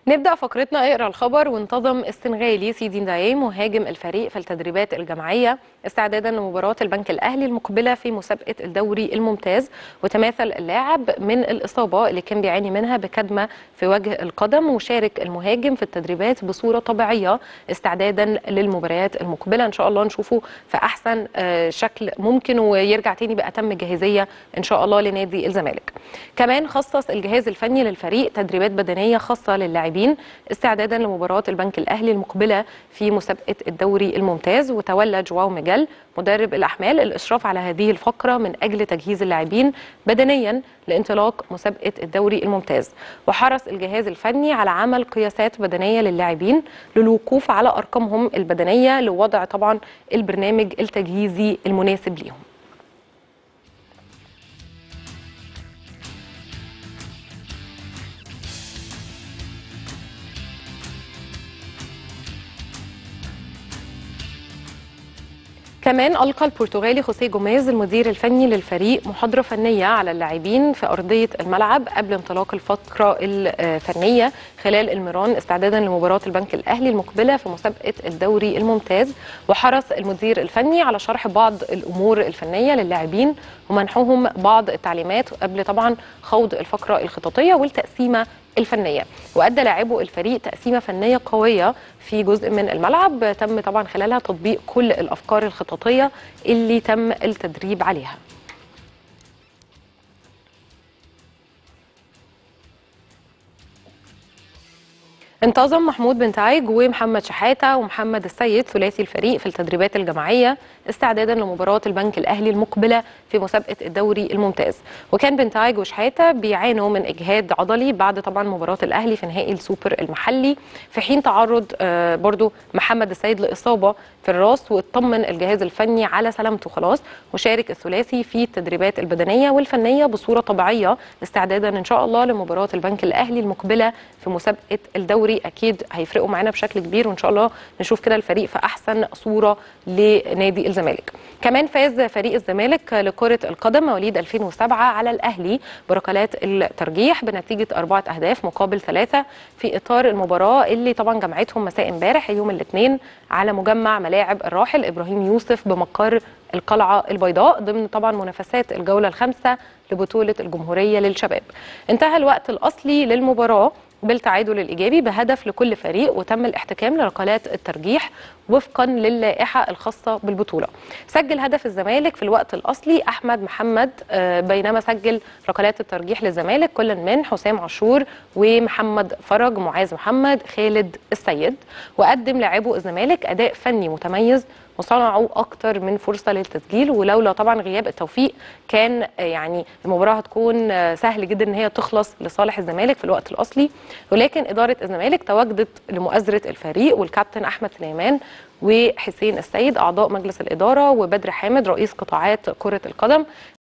نبدأ فقرتنا اقرا الخبر وانتظم السنغالي سيدي نداي مهاجم الفريق في التدريبات الجماعية استعدادا لمباراة البنك الأهلي المقبلة في مسابقة الدوري الممتاز وتماثل اللاعب من الإصابة اللي كان بيعاني منها بكدمة في وجه القدم وشارك المهاجم في التدريبات بصورة طبيعية استعدادا للمباريات المقبلة إن شاء الله نشوفه في أحسن آه، شكل ممكن ويرجع تاني بأتم جاهزية إن شاء الله لنادي الزمالك كمان خصص الجهاز الفني للفريق تدريبات بدنية خاصة للاعبين استعدادا لمباراة البنك الأهلي المقبلة في مسابقة الدوري الممتاز وتولى جواو ميجال مدرب الأحمال الإشراف على هذه الفقرة من أجل تجهيز اللاعبين بدنيا لانطلاق مسابقة الدوري الممتاز وحرص الجهاز الفني على عمل قياسات بدنية للاعبين للوقوف على أرقامهم البدنية لوضع طبعا البرنامج التجهيزي المناسب ليهم كمان ألقى البرتغالي خوسيه جوميز المدير الفني للفريق محاضرة فنية على اللاعبين في أرضية الملعب قبل انطلاق الفقرة الفنية خلال الميران استعدادا لمباراة البنك الأهلي المقبلة في مسابقة الدوري الممتاز وحرص المدير الفني على شرح بعض الأمور الفنية للاعبين ومنحهم بعض التعليمات قبل طبعا خوض الفقرة الخططية والتقسيمة الفنيه وادى لاعبو الفريق تقسيمه فنيه قويه في جزء من الملعب تم طبعا خلالها تطبيق كل الافكار الخططيه اللي تم التدريب عليها انتظم محمود بن تايج ومحمد شحاته ومحمد السيد ثلاثي الفريق في التدريبات الجماعيه استعدادا لمباراه البنك الاهلي المقبله في مسابقه الدوري الممتاز وكان بن تايج وشحاته بيعانوا من اجهاد عضلي بعد طبعا مباراه الاهلي في نهائي السوبر المحلي في حين تعرض آه، برضو محمد السيد لاصابه في الراس واطمن الجهاز الفني على سلامته خلاص وشارك الثلاثي في التدريبات البدنيه والفنيه بصوره طبيعيه استعدادا ان شاء الله لمباراه البنك الاهلي المقبله في مسابقه الدوري اكيد هيفرقوا معانا بشكل كبير وان شاء الله نشوف كده الفريق في احسن صوره لنادي الزمالك كمان فاز فريق الزمالك لكره القدم مواليد 2007 على الاهلي بركلات الترجيح بنتيجه اربعه اهداف مقابل ثلاثه في اطار المباراه اللي طبعا جمعتهم مساء امبارح يوم الاثنين على مجمع ملاعب الراحل ابراهيم يوسف بمقر القلعه البيضاء ضمن طبعا منافسات الجوله الخامسه لبطوله الجمهوريه للشباب انتهى الوقت الاصلي للمباراه بالتعادل الايجابي بهدف لكل فريق وتم الاحتكام لركلات الترجيح وفقا للائحه الخاصه بالبطوله. سجل هدف الزمالك في الوقت الاصلي احمد محمد آه، بينما سجل ركلات الترجيح للزمالك كل من حسام عاشور ومحمد فرج معاذ محمد خالد السيد وقدم لاعبو الزمالك اداء فني متميز وصنعوا اكتر من فرصه للتسجيل ولولا طبعا غياب التوفيق كان آه، يعني المباراه هتكون آه، سهل جدا ان هي تخلص لصالح الزمالك في الوقت الاصلي ولكن اداره الزمالك تواجدت لمؤازره الفريق والكابتن احمد سليمان وحسين السيد اعضاء مجلس الاداره وبدر حامد رئيس قطاعات كره القدم